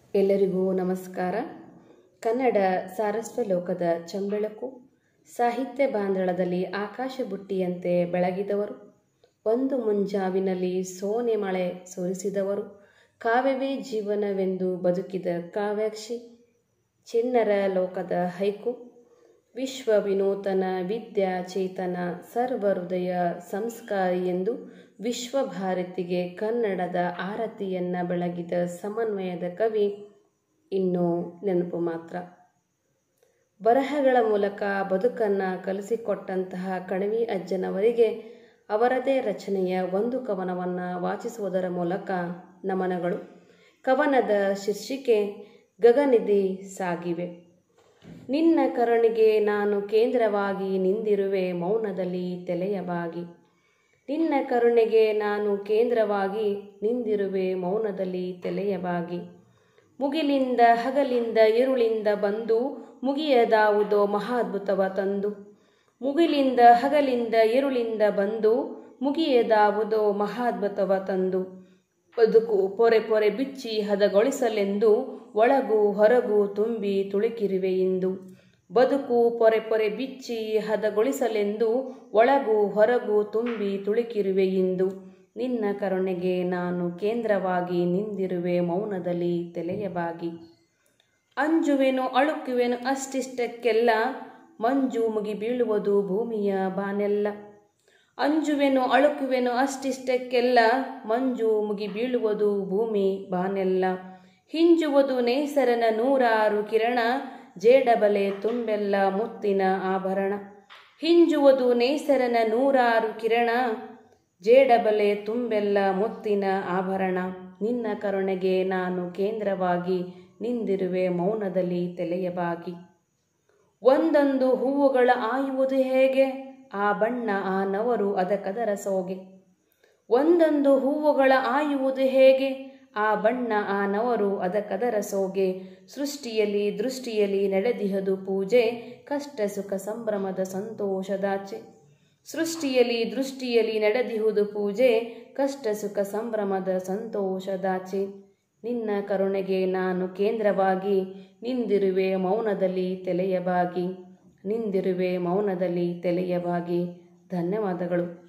ಎಲ್ಲರಿಗೂ ನಮಸ್ಕಾರ ಕನ್ನಡ ಸಾರಸ್ವ ಲೋಕದ ಚಂಬೆಳಕು ಸಾಹಿತ್ಯ ಬಾಂಧಳದಲ್ಲಿ ಆಕಾಶ ಬುಟ್ಟಿಯಂತೆ ಬೆಳಗಿದವರು ಒಂದು ಮುಂಜಾವಿನಲ್ಲಿ ಸೋನೆ ಮಳೆ ಸುರಿಸಿದವರು ಕಾವ್ಯವೇ ಜೀವನವೆಂದು ಬದುಕಿದ ಕಾವ್ಯಾಕ್ಷಿ ಚಿನ್ನರ ಲೋಕದ ಹೈಕು ವಿಶ್ವ ವಿನೂತನ ವಿದ್ಯಾ ಚೇತನ ಸರ್ವ ಹೃದಯ ಸಂಸ್ಕಾರಿ ಎಂದು ವಿಶ್ವಭಾರತಿಗೆ ಕನ್ನಡದ ಆರತಿಯನ್ನ ಬೆಳಗಿದ ಸಮನ್ವಯದ ಕವಿ ಇನ್ನೂ ನೆನಪು ಮಾತ್ರ ಬರಹಗಳ ಮೂಲಕ ಬದುಕನ್ನು ಕಲಿಸಿಕೊಟ್ಟಂತಹ ಕಣವಿ ಅಜ್ಜನವರಿಗೆ ಅವರದೇ ರಚನೆಯ ಒಂದು ಕವನವನ್ನು ವಾಚಿಸುವುದರ ಮೂಲಕ ನಮನಗಳು ಕವನದ ಶೀರ್ಷಿಕೆ ಗಗನಿಧಿ ಸಾಗಿವೆ ನಿನ್ನ ಕರುಣಿಗೆ ನಾನು ಕೇಂದ್ರವಾಗಿ ನಿಂದಿರುವೆ ಮೌನದಲ್ಲಿ ತೆಲೆಯವಾಗಿ ನಿನ್ನ ಕರುಣೆಗೆ ನಾನು ಕೇಂದ್ರವಾಗಿ ನಿಂದಿರುವೆ ಮೌನದಲ್ಲಿ ತೆಲೆಯವಾಗಿ ಮುಗಿಲಿಂದ ಹಗಲಿಂದ ഇരുಳಿಂದ ಬಂದು ಮುಗಿಯದಾವುದೋ ಮಹಾದ್ಭುತವ ತಂದು ಮುಗಿಲಿಂದ ಹಗಲಿಂದ ഇരുಳಿಂದ ಬಂದು ಮುಗಿಯದಾವುದೋ ಮಹಾದ್ಭುತವ ತಂದು ಬದುಕು ಪೊರೆ ಪೊರೆ ಬಿಚ್ಚಿ ಹದಗೊಳಿಸಲೆಂದು ಒಳಗು ಹೊರಗು ತುಂಬಿ ತುಳುಕಿರುವೆ ಇಂದು ಬದುಕು ಪೊರೆ ಪೊರೆ ಬಿಚ್ಚಿ ಹದಗೊಳಿಸಲೆಂದು ಒಳಗು ಹೊರಗು ತುಂಬಿ ತುಳುಕಿರುವೆ ಇಂದು ನಿನ್ನ ಕರುಣೆಗೆ ನಾನು ಕೇಂದ್ರವಾಗಿ ನಿಂದಿರುವೆ ಮೌನದಲ್ಲಿ ತೆಲೆಯಬಾಗಿ ಅಂಜುವೆನು ಅಳುಕುವೆನು ಅಷ್ಟಿಷ್ಟಕ್ಕೆಲ್ಲ ಮಂಜು ಮುಗಿ ಬೀಳುವುದು ಭೂಮಿಯ ಬಾನೆಲ್ಲ ಅಂಜುವೆನು ಅಳುಕುವೆನು ಅಷ್ಟಿಷ್ಟಕ್ಕೆಲ್ಲ ಮಂಜು ಮುಗಿ ಬೀಳುವುದು ಭೂಮಿ ಬಾನೆಲ್ಲ ಹಿಂಜುವುದು ನೇಸರನ ನೂರಾರು ಕಿರಣ ಜೇಡಬಲೆ ತುಂಬೆಲ್ಲ ಮುತ್ತಿನ ಆಭರಣ ಹಿಂಜುವುದು ನೇಸರನ ನೂರಾರು ಕಿರಣ ಜೇಡಬಲೆ ತುಂಬೆಲ್ಲ ಮುತ್ತಿನ ಆಭರಣ ನಿನ್ನ ಕರುಣೆಗೆ ನಾನು ಕೇಂದ್ರವಾಗಿ ನಿಂದಿರುವೆ ಮೌನದಲ್ಲಿ ತೆಲೆಯಬಾಗಿ ಒಂದೊಂದು ಹೂವುಗಳ ಆಯುವುದು ಹೇಗೆ ಆ ಬಣ್ಣ ಆ ನವರು ಅದಕ್ಕದರ ಸೋಗೆ ಒಂದೊಂದು ಹೂವುಗಳ ಆಯುವುದು ಹೇಗೆ ಆ ಬಣ್ಣ ಆ ನವರು ಅದಕ್ಕದರ ಸೋಗೆ ಸೃಷ್ಟಿಯಲ್ಲಿ ದೃಷ್ಟಿಯಲ್ಲಿ ನಡೆದಿಹದು ಪೂಜೆ ಕಷ್ಟ ಸುಖ ಸಂಭ್ರಮದ ಸಂತೋಷದಾಚೆ ಸೃಷ್ಟಿಯಲ್ಲಿ ದೃಷ್ಟಿಯಲ್ಲಿ ನಡೆದಿಹುದು ಪೂಜೆ ಕಷ್ಟ ಸುಖ ಸಂಭ್ರಮದ ಸಂತೋಷದಾಚೆ ನಿನ್ನ ಕರುಣೆಗೆ ನಾನು ಕೇಂದ್ರವಾಗಿ ನಿಂದಿರುವೆ ಮೌನದಲ್ಲಿ ತೆಲೆಯಬಾಗಿ ನಿಂದಿರುವೆ ಮೌನದಲ್ಲಿ ತೆಲೆಯಬಾಗಿ ಧನ್ಯವಾದಗಳು